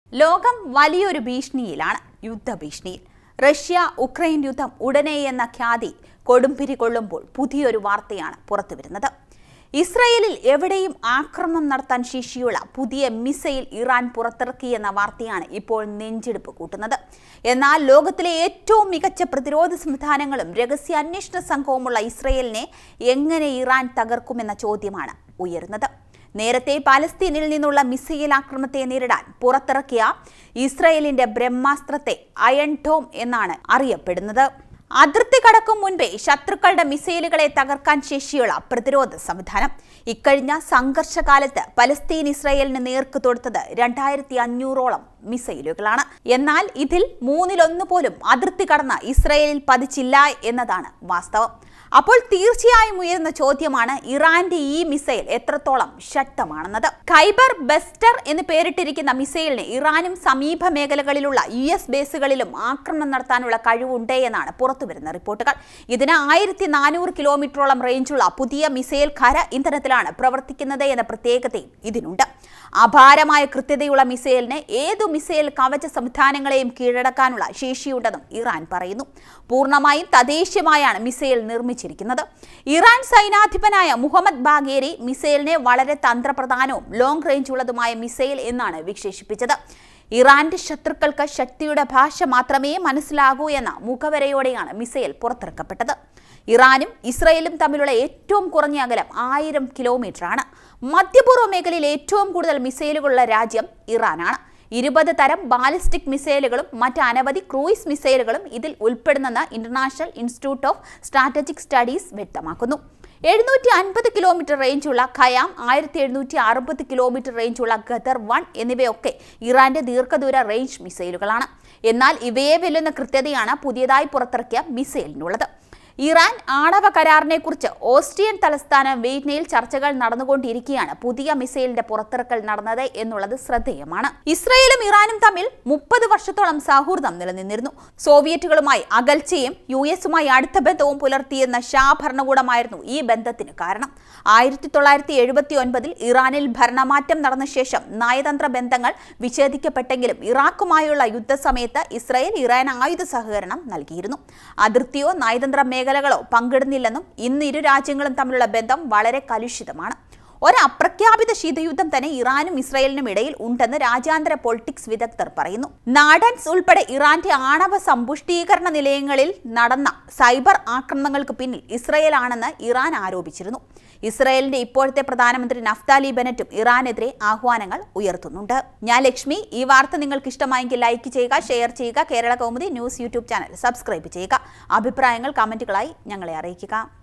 ലോകം വലിയൊരു ഭീഷണിയിലാണ് യുദ്ധഭീഷണിയിൽ റഷ്യ ഉക്രൈൻ യുദ്ധം ഉടനെ എന്ന ഖ്യാതി കൊടുമ്പിരി കൊള്ളുമ്പോൾ പുതിയൊരു വാർത്തയാണ് പുറത്തുവരുന്നത് ഇസ്രയേലിൽ എവിടെയും ആക്രമണം നടത്താൻ ശേഷിയുള്ള പുതിയ മിസൈൽ ഇറാൻ പുറത്തിറക്കിയെന്ന വാർത്തയാണ് ഇപ്പോൾ നെഞ്ചെടുപ്പ് കൂട്ടുന്നത് എന്നാൽ ലോകത്തിലെ ഏറ്റവും മികച്ച പ്രതിരോധ സംവിധാനങ്ങളും രഹസ്യ അന്വേഷണ സംഘവുമുള്ള ഇസ്രയേലിനെ എങ്ങനെ ഇറാൻ തകർക്കുമെന്ന ചോദ്യമാണ് ഉയരുന്നത് നേരത്തെ പാലസ്തീനിൽ നിന്നുള്ള മിസൈൽ ആക്രമണത്തെ നേരിടാൻ പുറത്തിറക്കിയ ഇസ്രയേലിന്റെ ബ്രഹ്മാസ്ത്രത്തെ അയൺ ഡോം എന്നാണ് അറിയപ്പെടുന്നത് അതിർത്തി കടക്കും മുൻപേ ശത്രുക്കളുടെ മിസൈലുകളെ തകർക്കാൻ ശേഷിയുള്ള പ്രതിരോധ സംവിധാനം ഇക്കഴിഞ്ഞ സംഘർഷകാലത്ത് പലസ്തീൻ ഇസ്രയേലിന് നേർക്ക് തൊടുത്തത് രണ്ടായിരത്തി അഞ്ഞൂറോളം മിസൈലുകളാണ് എന്നാൽ ഇതിൽ മൂന്നിലൊന്നു പോലും അതിർത്തി കടന്ന് ഇസ്രയേലിൽ പതിച്ചില്ല എന്നതാണ് വാസ്തവം അപ്പോൾ തീർച്ചയായും ഉയരുന്ന ചോദ്യമാണ് ഇറാന്റെ ഈ മിസൈൽ എത്രത്തോളം ശക്തമാണെന്നത് ഖൈബർ ബെസ്റ്റർ എന്ന് പേരിട്ടിരിക്കുന്ന മിസൈലിന് ഇറാനും സമീപ മേഖലകളിലുള്ള യു എസ് ബേസുകളിലും ആക്രമണം നടത്താനുള്ള കഴിവുണ്ട് എന്നാണ് പുറത്തുവരുന്ന റിപ്പോർട്ടുകൾ ഇതിന് ആയിരത്തി നാനൂറ് കിലോമീറ്ററോളം റേഞ്ചുള്ള പുതിയ മിസൈൽ ഖര ഇന്ധനത്തിലാണ് പ്രവർത്തിക്കുന്നത് എന്ന പ്രത്യേകതയും ഇതിനുണ്ട് അപാരമായ കൃത്യതയുള്ള മിസൈലിന് ഏതു മിസൈൽ കവച സംവിധാനങ്ങളെയും കീഴടക്കാനുള്ള ശേഷിയുണ്ടെന്നും ഇറാൻ പറയുന്നു പൂർണ്ണമായും തദ്ദേശീയമായാണ് മിസൈൽ നിർമ്മിച്ചിരിക്കുന്നത് ഇറാൻ സൈനാധിപനായ മുഹമ്മദ് ബാഗേരി മിസൈലിനെ വളരെ തന്ത്രപ്രധാനവും ലോങ് റേഞ്ച് ഉള്ളതുമായ മിസൈൽ എന്നാണ് വിശേഷിപ്പിച്ചത് ഇറാന്റെ ശത്രുക്കൾക്ക് ശക്തിയുടെ ഭാഷ മാത്രമേ മനസ്സിലാകൂ എന്ന മുഖവരയോടെയാണ് മിസൈൽ പുറത്തിറക്കപ്പെട്ടത് ഇറാനും ഇസ്രയേലും തമ്മിലുള്ള ഏറ്റവും കുറഞ്ഞ അകലം ആയിരം കിലോമീറ്ററാണ് മധ്യപൂർവ്വ മേഖലയിൽ ഏറ്റവും കൂടുതൽ മിസൈലുകളുള്ള രാജ്യം ഇറാനാണ് ഇരുപത് തരം ബാലിസ്റ്റിക് മിസൈലുകളും മറ്റ് അനവധി ക്രൂയിസ് മിസൈലുകളും ഇതിൽ ഉൾപ്പെടുന്നെന്ന് International Institute of Strategic Studies വ്യക്തമാക്കുന്നു എഴുന്നൂറ്റി അൻപത് കിലോമീറ്റർ റേഞ്ചുള്ള ഖയാം ആയിരത്തി എഴുന്നൂറ്റി അറുപത് കിലോമീറ്റർ റേഞ്ചുള്ള ഖദർ വൺ എന്നിവയൊക്കെ ഇറാന്റെ ദീർഘദൂര റേഞ്ച് മിസൈലുകളാണ് എന്നാൽ ഇവയെ വെല്ലുന്ന കൃത്യതയാണ് പുതിയതായി പുറത്തിറക്കിയ മിസൈലിനുള്ളത് ഇറാൻ ആണവ കരാറിനെ കുറിച്ച് ഓസ്ട്രിയൻ തലസ്ഥാനം വെയ്റ്റ്നയിൽ ചർച്ചകൾ നടന്നുകൊണ്ടിരിക്കെയാണ് പുതിയ മിസൈലിന്റെ പുറത്തിറക്കൽ നടന്നത് എന്നുള്ളത് ശ്രദ്ധേയമാണ് ഇസ്രയേലും ഇറാനും തമ്മിൽ മുപ്പത് വർഷത്തോളം സൗഹൃദം നിലനിന്നിരുന്നു സോവിയറ്റുകളുമായി അകൽച്ചയും യു എസുമായി അടുത്ത ബന്ധവും പുലർത്തിയെന്ന ഷാ ഭരണകൂടമായിരുന്നു ഈ ബന്ധത്തിന് കാരണം ആയിരത്തി തൊള്ളായിരത്തി എഴുപത്തി ഒൻപതിൽ ഇറാനിൽ ഭരണമാറ്റം നടന്ന ശേഷം നയതന്ത്ര ബന്ധങ്ങൾ വിച്ഛേദിക്കപ്പെട്ടെങ്കിലും ഇറാഖുമായുള്ള യുദ്ധസമയത്ത് ഇസ്രയേൽ ഇറാൻ ആയുധ സഹകരണം നൽകിയിരുന്നു അതിർത്തിയോ നയതന്ത്ര മേഖലകളോ പങ്കിടുന്നില്ലെന്നും ഇന്ന് ഇരു രാജ്യങ്ങളും തമ്മിലുള്ള ബന്ധം വളരെ കലുഷിതമാണ് ഒരു അപ്രഖ്യാപിത ശീതയുദ്ധം തന്നെ ഇറാനും ഇസ്രയേലിനും ഇടയിൽ ഉണ്ടെന്ന് രാജ്യാന്തര പൊളിറ്റിക്സ് വിദഗ്ധർ പറയുന്നു നാഡൻസ് ഉൾപ്പെടെ ഇറാന്റെ ആണവ സമ്പുഷ്ടീകരണ നിലയങ്ങളിൽ നടന്ന സൈബർ ആക്രമണങ്ങൾക്ക് പിന്നിൽ ഇസ്രയേലാണെന്ന് ഇറാൻ ആരോപിച്ചിരുന്നു ഇസ്രയേലിന്റെ ഇപ്പോഴത്തെ പ്രധാനമന്ത്രി നഫ്താലി ബെനറ്റും ഇറാനെതിരെ ആഹ്വാനങ്ങൾ ഉയർത്തുന്നുണ്ട് ഞാൻ ലക്ഷ്മി ഈ വാർത്ത നിങ്ങൾക്ക് ഇഷ്ടമായെങ്കിൽ ലൈക്ക് ചെയ്യുക ഷെയർ ചെയ്യുക Kerala Kaumudi news YouTube channel subscribe ചെയ്യുക അഭിപ്രായങ്ങൾ കമന്റുകളായി ഞങ്ങളെ അറിയിക്കുക